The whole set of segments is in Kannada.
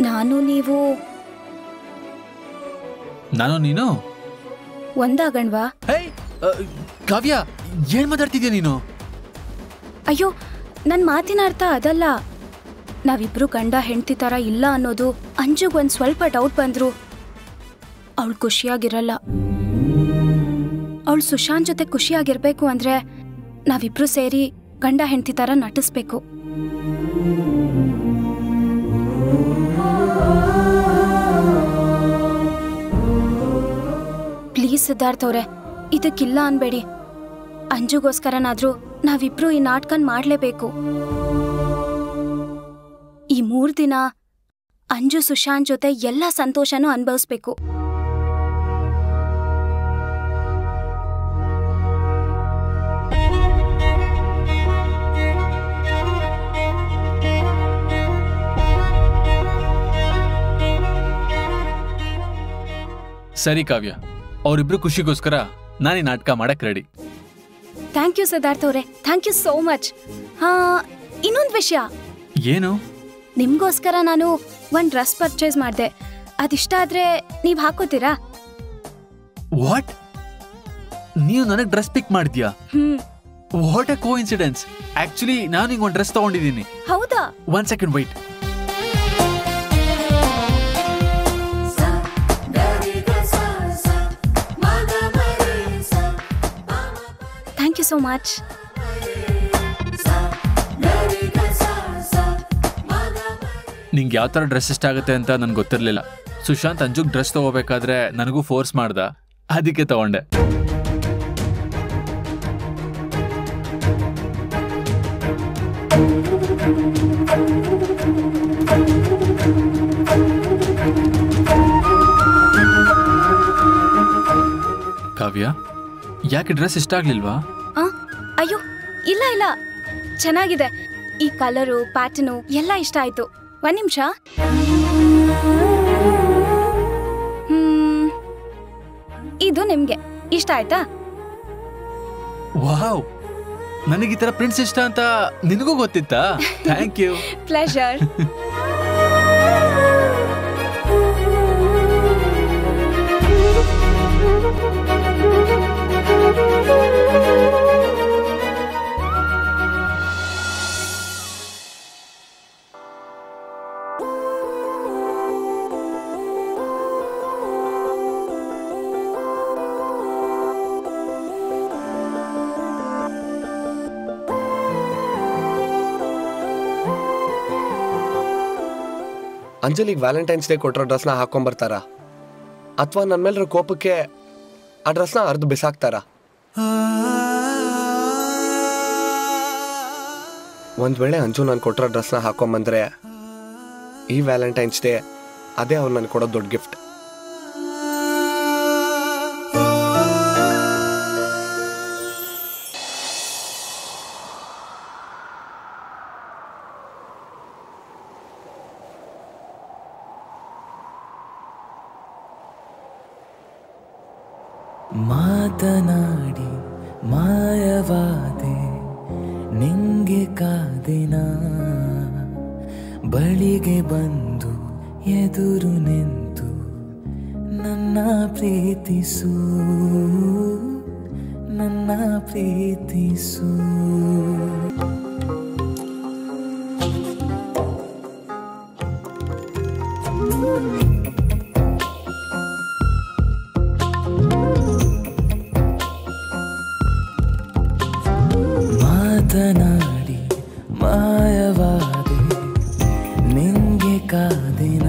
ನಾನು ನೀವು ನಾನು ನೀನು ಒಂದಾಗಣ್ವಾ ಹೇ ಅ, ಕಾವ್ಯ ಏನ್ ಮಾತಾಡ್ತಿದ್ಯಾ ನೀನು ಅಯ್ಯೋ ನನ್ ಮಾತಿನ ಅರ್ಥ ಅದಲ್ಲ ನಾವಿಬ್ರು ಗಂಡ ಹೆಂಡತಿ ತರ ಇಲ್ಲ ಅನ್ನೋದು ಅಂಜುಗ್ ಒಂದ್ ಸ್ವಲ್ಪ ಡೌಟ್ ಬಂದ್ರು ಅವಳು ಖುಷಿಯಾಗಿರಲ್ಲ ಅವಳು ಸುಶಾಂತ್ ಜೊತೆ ಖುಷಿಯಾಗಿರ್ಬೇಕು ಅಂದ್ರೆ ನಾವಿಬ್ರು ಸೇರಿ ಗಂಡ ಹೆಂಡತಿ ತರ ನಟಿಸ್ಬೇಕು ಪ್ಲೀಸ್ ಸಿದ್ಧಾರ್ಥ್ ಅವ್ರೆ ಇದಕ್ಕಿಲ್ಲ ಅನ್ಬೇಡಿ ಅಂಜುಗೋಸ್ಕರನಾದ್ರೂ ನಾವಿಬ್ರು ಈ ನಾಟಕನ್ ಮಾಡ್ಲೇಬೇಕು ಈ ಮೂರ್ ದಿನ ಅಂಜು ಸುಶಾಂತ್ ಜೊತೆ ಎಲ್ಲ ಸಂತೋಷನೂ ಅನುಭವಿಸ್ಬೇಕು ಸರಿ ಕಾವ್ಯ ಅವರಿಬ್ರು ಖುಷಿಗೋಸ್ಕರ ನಾನು ಈ ನಾಟಕ ಮಾಡಕ್ ರೆಡಿ ಥ್ಯಾಂಕ್ ಯು ಸಿದ್ಧಾರ್ಥ್ ಅವ್ರೆ ಥ್ಯಾಂಕ್ ಯು ಸೋ ಮಚ್ ಹಾ ಇನ್ನೊಂದು ವಿಷಯ ಏನು ನಿಮ್ಗೋಸ್ಕರ ನಾನು ಒಂದ್ ಡ್ರೆಸ್ ಪರ್ಚೇಸ್ ಮಾಡಿದೆ ಅದಿಷ್ಟ ಆದ್ರೆ ನೀವ್ ಹಾಕೋತೀರಾ ವಾಟ್ ನೀವು ನನಗೆ ಡ್ರೆಸ್ ಪಿಕ್ ಮಾಡ್ತೀಯಾ hmm what a coincidence actually ನಾನು ಈಗ ಒಂದು ಡ್ರೆಸ್ ತಗೊಂಡಿದ್ದೀನಿ ಹೌದಾ one second wait thank you so much ನಿಂಗೆ ಯಾವ ಥರ ಡ್ರೆಸ್ ಇಷ್ಟ ಆಗುತ್ತೆ ಅಂತ ನನ್ಗೆ ಗೊತ್ತಿರಲಿಲ್ಲ ಸುಶಾಂತ್ ಅಂಜುಗ್ ಡ್ರೆಸ್ ತಗೋಬೇಕಾದ್ರೆ ನನಗೂ ಫೋರ್ಸ್ ಮಾಡ್ದ ಅದಕ್ಕೆ ತಗೊಂಡೆ ಕಾವ್ಯ ಯಾಕೆ ಡ್ರೆಸ್ ಇಷ್ಟ ಆಗ್ಲಿಲ್ವಾ ಆ ಅಯ್ಯೋ ಇಲ್ಲ ಇಲ್ಲ ಚೆನ್ನಾಗಿದೆ ಈ ಕಲರು ಪ್ಯಾಟರ್ನು ಎಲ್ಲ ಇಷ್ಟ ಆಯ್ತು ಒಂದ್ ನಿಮಿಷ ಹ್ಮ್ ಇದು ನಿಮ್ಗೆ ಇಷ್ಟ ಆಯ್ತಾ ವಾವ್ ನನಗೆ ಈ ತರ ಪ್ರಿಂಟ್ಸ್ ಇಷ್ಟ ಅಂತ ನಿನಗೂ ಗೊತ್ತಿತ್ತಾ ಥ್ಯಾಂಕ್ ಯು ಪ್ಲೆಷರ್ ಅಂಜಲಿಗೆ ವ್ಯಾಲೆಂಟೈನ್ಸ್ ಡೇ ಕೊಟ್ಟಿರೋ ಡ್ರೆಸ್ನ ಹಾಕೊಂಬರ್ತಾರ ಅಥವಾ ನನ್ನ ಮೇಲಿರೋ ಕೋಪಕ್ಕೆ ಆ ಡ್ರೆಸ್ನ ಅರ್ಧ ಬಿಸಾಕ್ತಾರ ಒಂದ್ ವೇಳೆ ಅಂಜು ನಾನು ಕೊಟ್ಟಿರೋ ಡ್ರೆಸ್ನ ಹಾಕೊಂಬಂದ್ರೆ ಈ ವ್ಯಾಲೆಂಟೈನ್ಸ್ ಡೇ ಅದೇ ಅವ್ರು ನನ್ಗೆ ಕೊಡೋ ದೊಡ್ಡ ಗಿಫ್ಟ್ ಮಾತನಾಡಿ ಮಾಯವಾದೆ ನಿಂಗೆ ಕಾದಿನ ಬಳಿಗೆ ಬಂದು ಎದುರು ನಿಂತು ನನ್ನ ಪ್ರೀತಿಸು ನನ್ನ ಪ್ರೀತಿಸು ಮಾತನಾಡಿ ಮಾಯವಾದೆ ನಿಂಗೆ ಕಾದಿನ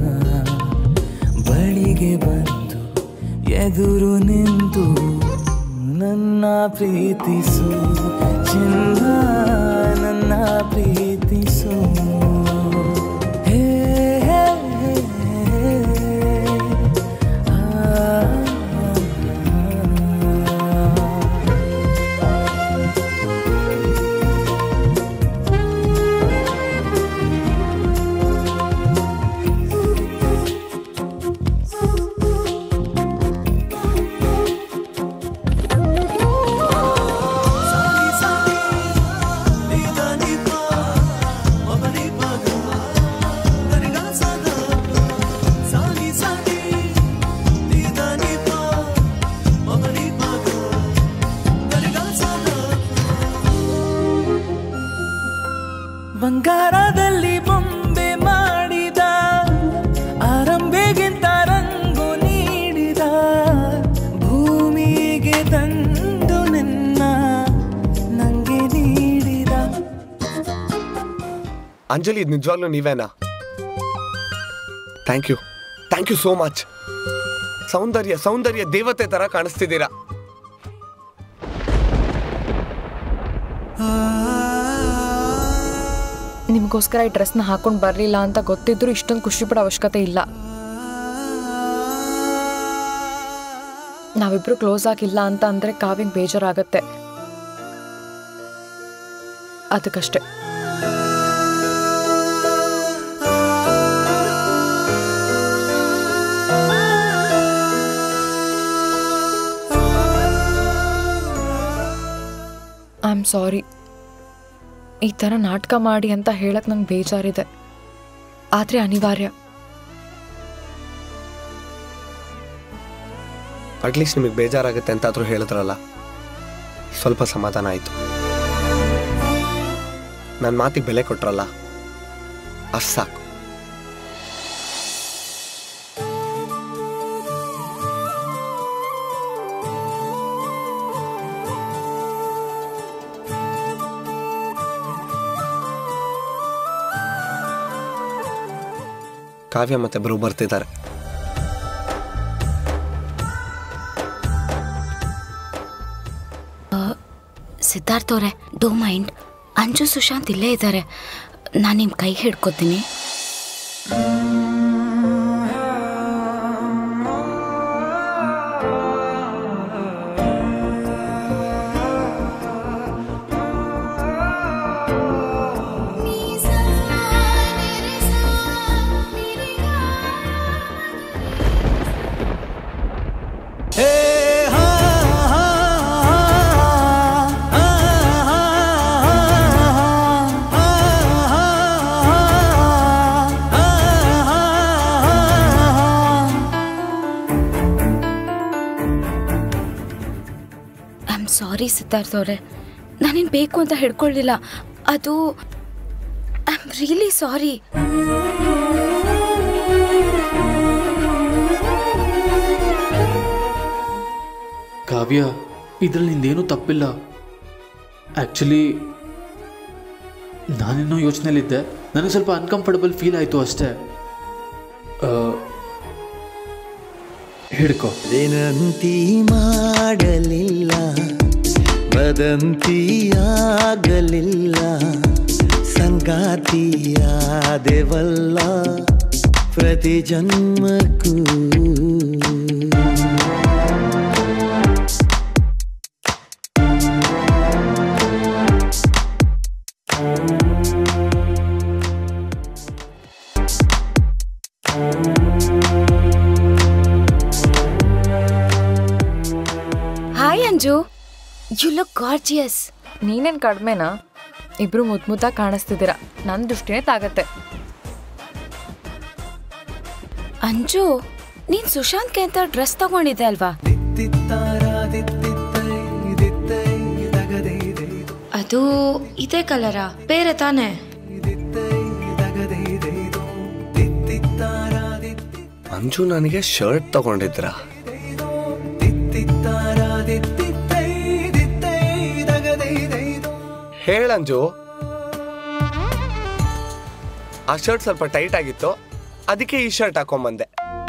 ಬಳಿಗೆ ಬಂದು ಎದುರು ನಿಂತು ನನ್ನ ಪ್ರೀತಿಸು ಚಿನ್ನ ನನ್ನ ಪ್ರೀತಿಸು ಹೇ ಹೇ, ಹೇ, ಹೇ. ಆ, ಆ, ಆ. ಬಂಗಾರದಲ್ಲಿ ಬೊಂಬೆ ಮಾಡಿದ ಆರಂಭೆಗಿಂತ ರಂಗು ನೀಡಿದ ಭೂಮಿಗೆ ತಂದು ನಿನ್ನ ನಂಗೆ ನೀಡಿದ ಅಂಜಲಿ ಇದು ನಿಜವಾಗ್ಲೂ ನೀವೇನಾ thank you thank you so much ಸೌಂದರ್ಯ ಸೌಂದರ್ಯ ದೇವತೆ ತರ ಕಾಣಿಸ್ತಿದ್ದೀರಾ ನಿಮಗೋಸ್ಕರ ಈ ಡ್ರೆಸ್ನ ಹಾಕೊಂಡು ಬರಲಿಲ್ಲ ಅಂತ ಗೊತ್ತಿದ್ರು ಇಷ್ಟೊಂದು ಖುಷಿ ಪಡೋ ಅವಶ್ಯಕತೆ ಇಲ್ಲ ನಾವಿಬ್ರು ಕ್ಲೋಸ್ ಆಗಿಲ್ಲ ಅಂತ ಅಂದರೆ ಕಾವ್ಯಂಗೆ ಬೇಜಾರಾಗತ್ತೆ ಅದಕ್ಕಷ್ಟೇ ಐ ಆಮ್ ಸಾರಿ ಈ ಥರ ನಾಟಕ ಮಾಡಿ ಅಂತ ಹೇಳಕ್ ನಂಗೆ ಬೇಜಾರಿದೆ ಆದರೆ ಅನಿವಾರ್ಯ ಅಟ್ಲೀಸ್ಟ್ ನಿಮಗೆ ಬೇಜಾರಾಗುತ್ತೆ ಅಂತಾದ್ರೂ ಹೇಳಿದ್ರಲ್ಲ ಸ್ವಲ್ಪ ಸಮಾಧಾನ ಆಯಿತು ನನ್ನ ಮಾತಿಗೆ ಬೆಲೆ ಕೊಟ್ರಲ್ಲ ಅಷ್ಟು ಸಾಕು ಕಾವ್ಯ ಮತ್ತೆ ಬ್ರೂ ಬರ್ತಿದ್ದಾರೆ ಸಿದ್ಧಾರ್ಥ್ ಅವರೇ ಡೋ ಮೈಂಡ್ ಅಂಜು ಸುಶಾಂತ್ ಇಲ್ಲೇ ಇದ್ದಾರೆ ನಾನು ನಿಮ್ಮ ಕೈ ಹಿಡ್ಕೊತೀನಿ ಐ ಆಮ್ ಸಾರಿ ಸಿದ್ಧಾರ್ಥ್ ಅವರೇ ನಾನೇನು ಬೇಕು ಅಂತ ಹಿಡ್ಕೊಳ್ಳಿಲ್ಲ ಅದು I am really sorry Kavya ಇದರಲ್ಲಿ ನಿಂದೇನೂ ತಪ್ಪಿಲ್ಲ ಆ್ಯಕ್ಚುಲಿ ನಾನೇನೋ ಯೋಚನೆಯಲ್ಲಿದ್ದೆ ನನಗೆ ಸ್ವಲ್ಪ ಅನ್ಕಂಫರ್ಟಬಲ್ ಫೀಲ್ ಆಯಿತು ಅಷ್ಟೇ ಆ, ಹಿಡ್ಕೋ ವಿನಂತಿ ಮಾಡಲಿಲ್ಲ ವದಂತಿಯಾಗಲಿಲ್ಲ ಸಂಗಾತಿಯಾದೆವಲ್ಲ ಪ್ರತಿ ಜನ್ಮಕ್ಕೂ hi Anju you look gorgeous ನೀನೇನು ಕಡಿಮೆನಾ ಇಬ್ರು ಮುದ್ದು ಮುದ್ದಾಗಿ ಕಾಣಿಸ್ತಿದ್ದೀರಾ ನನ್ನ ದೃಷ್ಟಿನೇ ತಾಗತ್ತೆ ಅಂಜು ನೀನ್ ಸುಶಾಂತ್ಗೆ ಅಂತ ಡ್ರೆಸ್ ತಗೊಂಡಿದ್ದೆ ಅಲ್ವಾ ಅದು ಇದೇ ಕಲರಾ ಬೇರೆ ತಾನೇ ಅಂಜು ನನಗೆ ಶರ್ಟ್ ತಗೊಂಡಿದ್ರ ಹೇಳಂಜು ಆ ಶರ್ಟ್ ಸ್ವಲ್ಪ ಟೈಟ್ ಆಗಿತ್ತು ಅದಕ್ಕೆ ಈ ಶರ್ಟ್ ಹಾಕೊಂಬಂದೆ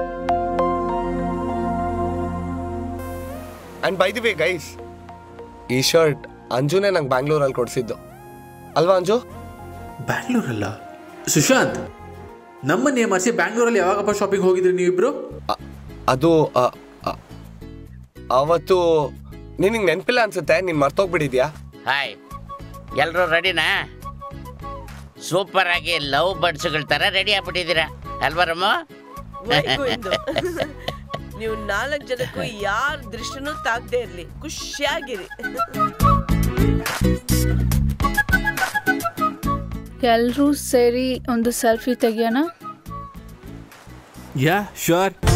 and by the way guys ಈ ಶರ್ಟ್ ಅಂಜುನೇ ನಂಗೆ ಬ್ಯಾಂಗ್ಳೂರಲ್ಲಿ ಕೊಡಿಸಿದ್ದು ಅಲ್ವಾ ಅಂಜು ಬ್ಯಾಂಗ್ಳೂರಲ್ಲ ಸುಶಾಂತ್ ನಮ್ಮನ್ನೇ ಮಾರಿಸಿ ಬ್ಯಾಂಗ್ಳೂರಲ್ಲಿ ಯಾವಾಗಪ್ಪ ಶಾಪಿಂಗ್ ಹೋಗಿದ್ರಿ ನೀವಿಬ್ರು ಅ- ಅದು ಅ, ಅ, ಅವತ್ತು ನಿನಗೆ ನೆನಪಿಲ್ಲ ಅನ್ಸುತ್ತೆ ನೀನು ಮರ್ತೋಗ್ಬಿಟ್ಟಿದ್ಯಾ ಹಾಯ್ ಎಲ್ಲರೂ ರೆಡಿನಾ ಸೂಪರ್ ಆಗಿ ಲವ್ ಬರ್ಡ್ಸ್ಗಳ ಥರ ರೆಡಿ ಆಗ್ಬಿಟ್ಟಿದ್ದೀರಾ ಅಲ್ವಾ ರಮ್ಮ ವೈಗುಂದು. ನೀವು ನಾಲ್ಕು ಜನಕ್ಕೂ ಯಾರ ದೃಷ್ಟಿನೂ ತಾಗದೆ ಇರ್ಲಿ ಖುಷಿಯಾಗಿರಿ ಎಲ್ಲರೂ ಸೇರಿ ಒಂದು ಸೆಲ್ಫಿ ತೆಗಿಯೋಣ ಯಾ ಶೋರ್